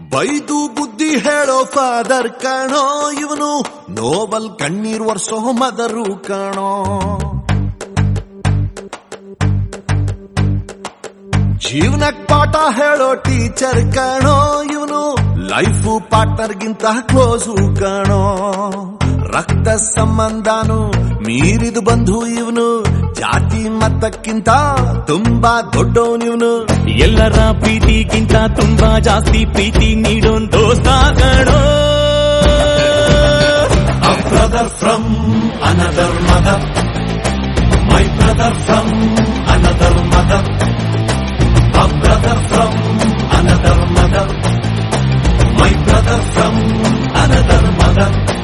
ಬೈದು ಬುದ್ಧಿ ಹೇಳೋ ಫಾದರ್ ಕಣೋ ಇವನು ನೋಬಲ್ ಕಣ್ಣೀರ್ ವರ್ಷೋ ಮದರು ಕಣೋ ಜೀವನಕ್ ಪಾಠ ಹೇಳೋ ಟೀಚರ್ ಕಣೋ ಇವನು ಲೈಫು ಪಾರ್ಟ್ನರ್ಗಿಂತ ಕ್ಲೋಸು ಕಣೋ ರಕ್ತ ಸಂಬಂಧನು ಮೀರಿದು ಬಂಧು ಇವನು ಜಾತಿ ಮತಕ್ಕಿಂತ ತುಂಬಾ ದೊಡ್ಡವನಿವನು ಎಲ್ಲರ ಪ್ರೀತಿಗಿಂತ ತುಂಬಾ ಜಾಸ್ತಿ ಪ್ರೀತಿ ನೀಡೋನ್ ದೋಸ್ತ ಕಣೋ A brother from another mother. My brother from another mother. A brother from another mother. My brother from another mother.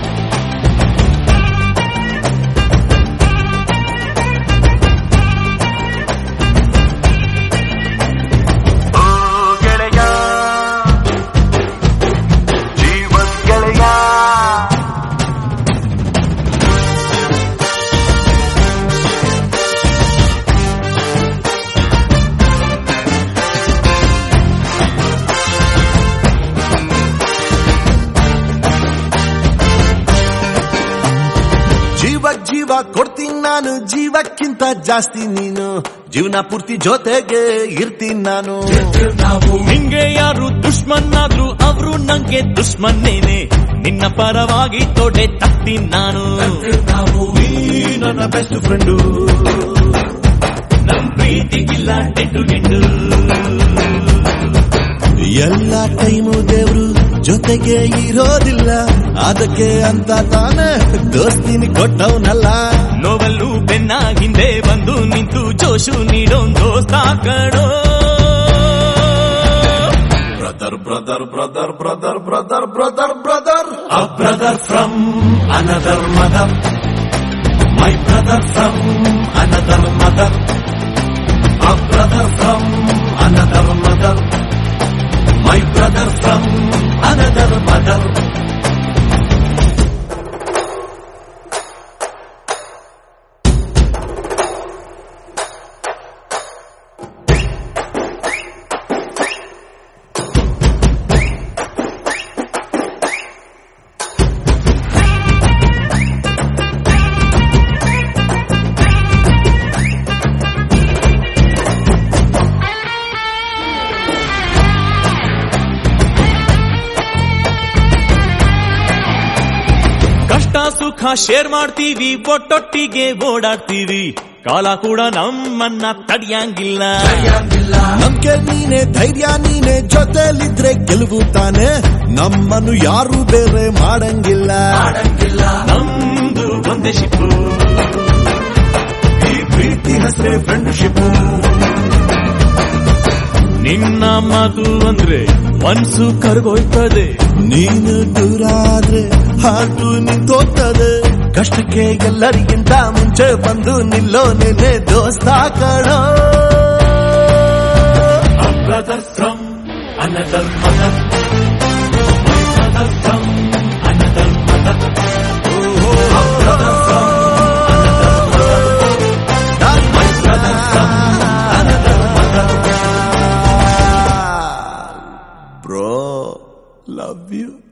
ಗೆಳೆಯ ಜೀವನ್ ಗೆಳೆಯ ಜೀವ ಜೀವ ಕೊಡ್ತೀನಿ ನಾನು ಜೀವಕ್ಕಿಂತ ಜಾಸ್ತಿ ನೀನು ಜೀವನ ಪೂರ್ತಿ ಜೊತೆಗೆ ಇರ್ತೀನಿ ನಾನು ನಿಂಗೆ ಯಾರು ದುಶ್ಮನ್ ಆದ್ರು ಅವ್ರು ನಂಗೆ ದುಶ್ಮನ್ನೇನೆ ನಿನ್ನ ಪರವಾಗಿ ತೊಡೆ ತತ್ತೀನಿ ನಾನು ನೀ ನನ್ನ ಬೆಸ್ಟ್ ಫ್ರೆಂಡು ನನ್ ಪ್ರೀತಿಗಿಲ್ಲ ಡೆಂಡು ಡೆಂಡು ಎಲ್ಲ ಟೈಮು ದೇವ್ರು ಜೊತೆಗೆ ಇರೋದಿಲ್ಲ ಅದಕ್ಕೆ ಅಂತ ತಾನೇ ದೋಸ್ತಿನಿ ಕೊಟ್ಟವನಲ್ಲ ನೋವಲ್ಲೂ ಬೆನ್ನ ಹಿಂದೆ ಬಂದು ನಿಂತು ಜೋಶು ನೀಡೋನ್ ದೋಸ್ತ ಕಣೋ brother brother brother brother brother brother brother a brother from another mother my brother from another mother a brother from another mother my brother from another mother ಕಷ್ಟ ಸುಖ ಶೇರ್ ಮಾಡ್ತೀವಿ ಒಟ್ಟೊಟ್ಟಿಗೆ ಓಡಾಡ್ತೀವಿ ಕಾಲ ಕೂಡ ನಮ್ಮನ್ನ ತಡಿಯಂಗಿಲ್ಲ ನಂಬಿಕೆ ನೀನೆ ಧೈರ್ಯ ನೀನೆ ಜೊತೆಲಿದ್ರೆ ಗೆಲುವು ತಾನೆ ನಮ್ಮನ್ನು ಯಾರು ಬೇರೆ ಮಾಡಂಗಿಲ್ಲ ನಮ್ದು ಒಂದೇ ಶಿಪ್ಪು ಈ ಪ್ರೀತಿ ಹೆಸರೇ ಫ್ರೆಂಡ್ಶಿಪ್ ನಿನ್ನ ಮಾತು ಅಂದ್ರೆ ಮನ್ಸು ಕರ್ಗೋಯ್ತದೆ ನೀನು ದೂರ ಆದ್ರೆ ಹಾಟು ನಿಂತೋಗ್ತದೆ ಕಷ್ಟಕ್ಕೆ ಎಲ್ಲರಿಗಿಂತ ಮುಂಚೆ ಬಂದು ನಿಲ್ಲೋ ನೆನೆ ದೋಸ್ತ ಕಣೋ brother from another mother brother from another mother Bro, love you.